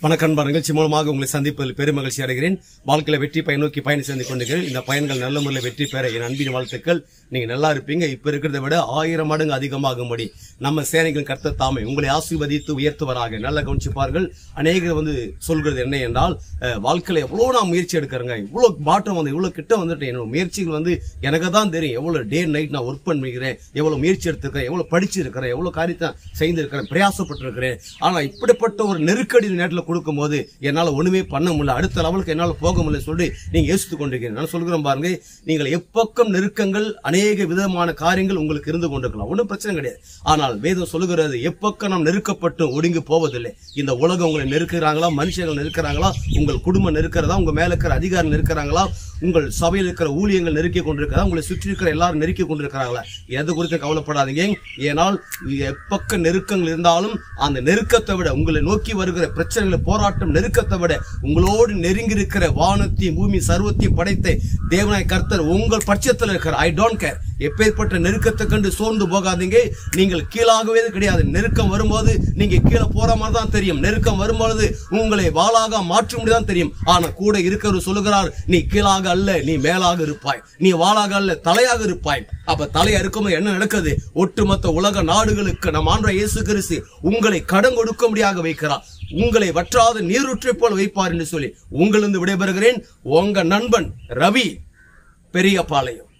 வணக்கம் நிகழ்ச்சி மூலமாக உங்களை சந்திப்பதில் பெரும் மகிழ்ச்சி அடைகிறேன் வாழ்க்கையில வெற்றி பயன் நோக்கி பயணம் செய்து கொண்டிருக்கிறேன் இந்த பயன்கள் நல்ல முறையில் வெற்றி பெற என் அன்பின் வாழ்த்துக்கள் நீங்க நல்லா இருப்பீங்க இப்ப இருக்கிறத விட ஆயிரம் மடங்கு அதிகமாகும்படி நம்ம சேனைகள் கர்த்தர் தாமே உங்களை ஆசீர்வதித்து உயர்த்துவராக நல்ல கவனிச்சுப்பார்கள் அநேகர் வந்து சொல்கிறது என்ன என்றால் அஹ், வாழ்க்கையில எவ்வளவு நான் முயற்சி எடுக்கிறேங்க இவ்வளவு மாற்றம் வந்து இவ்வளவு கிட்ட வந்துட்டு என்னோட முயற்சிகள் வந்து எனக்கு தான் தெரியும் எவ்வளவு டே நைட் நான் ஒர்க் பண்ணிக்கிறேன் எவ்வளவு முயற்சி எடுத்திருக்கிறேன் எவ்வளவு படிச்சிருக்கிறேன் எவ்வளவு காரியத்தை செய்திருக்கிறேன் பிரயாசப்பட்டிருக்கிறேன் ஆனா இப்படிப்பட்ட ஒரு நெருக்கடி நேரத்தில் கொடுக்கும்போது என்னால ஒண்ணுமே பண்ண முடியல அடுத்த லெவலுக்கு என்னால போக முடியல சொல்லி நீங்க யோசித்துக் கொண்டிருக்கிறீங்க நான் சொல்கிறேன் பாருங்க நீங்கள் எப்பக்கம் நெருக்கங்கள் அநேக விதமான காரியங்கள் உங்களுக்கு இருந்து கொண்டிருக்கலாம் ஒன்றும் பிரச்சனை கிடையாது ஆனால் வேதம் சொல்லுகிறது எப்பக்கம் நாம் நெருக்கப்பட்டு ஒடுங்கி போவதில்லை இந்த உலகம் உங்களை நெருக்கிறாங்களா மனுஷர்கள் நெருக்கிறாங்களா உங்கள் குடும்பம் நெருக்கிறதா உங்க மேல இருக்கிற அதிகாரம் நெருக்கிறாங்களா உங்கள் சபையில் இருக்கிற ஊழியங்கள் நெருக்கி கொண்டிருக்கிறதா உங்களை சுற்றி இருக்கிற எல்லாரும் நெருக்கி கொண்டிருக்கிறாங்களா எது குறித்து கவலைப்படாதீங்க ஏனால் எப்பக்க நெருக்கங்கள் இருந்தாலும் அந்த நெருக்கத்தை விட உங்களை நோக்கி வருகிற பிரச்சனைகளை போராட்டம் நெருக்கத்தை விட உங்களோடு நெருங்கி இருக்கிற வானத்தையும் பூமி சர்வத்தையும் படைத்த தேவனாய் கர்த்தர் உங்கள் பட்சத்தில் இருக்கிற ஐ டோன்ட் கேர் எப்பேற்பட்ட நெருக்கத்தை கண்டு சோர்ந்து போகாதீங்க நீங்கள் கீழாகவே கிடையாது நெருக்கம் வரும்போது நீங்க கீழே போற மாதிரி தான் தெரியும் நெருக்கம் வரும்பொழுது உங்களை வாளாக மாற்ற முடியாது தெரியும் ஆனா கூட இருக்கிறவர் சொல்லுகிறார் நீ கீழாக அல்ல நீ மேலாக இருப்பாய் நீ வாளாக அல்ல தலையாக இருப்பாய் அப்ப தலையா இருக்கும்போது என்ன நடக்குது ஒட்டுமொத்த உலக நாடுகளுக்கு நம் ஆண்ட இயேசு கிறிஸ்து உங்களை கடன் கொடுக்கும்படியாக வைக்கிறார் உங்களை வற்றாத நீரூற்றை போல வைப்பார் என்று சொல்லி உங்களிருந்து விடைபெறுகிறேன் உங்க நண்பன் ரவி பெரியபாளையம்